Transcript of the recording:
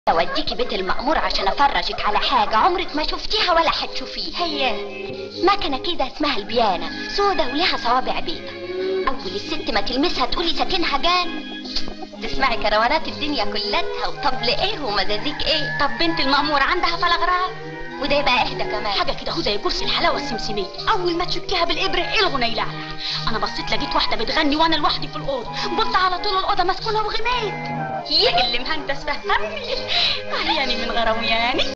اوديكي بيت المأمور عشان افرجك على حاجة عمرك ما شفتيها ولا هتشوفيها هي مكنة كده اسمها البيانة سودة وليها صوابع بيضة أول الست ما تلمسها تقولي ساكنها جان تسمعي كروانات الدنيا كلها وطبل ايه ومزازيك ايه طب بنت المأمور عندها فلغراء وده يبقى اهدى كمان حاجة كده هو زي كرسي الحلاوة السمسمية أول ما تشكيها بالإبرة الغنى يلعلع أنا بصيت لقيت واحدة بتغني وأنا لوحدي في الأوضة قلت على طول الأوضة مسكونة وغميت يا اللي مهندس فهمني عياني من غروياني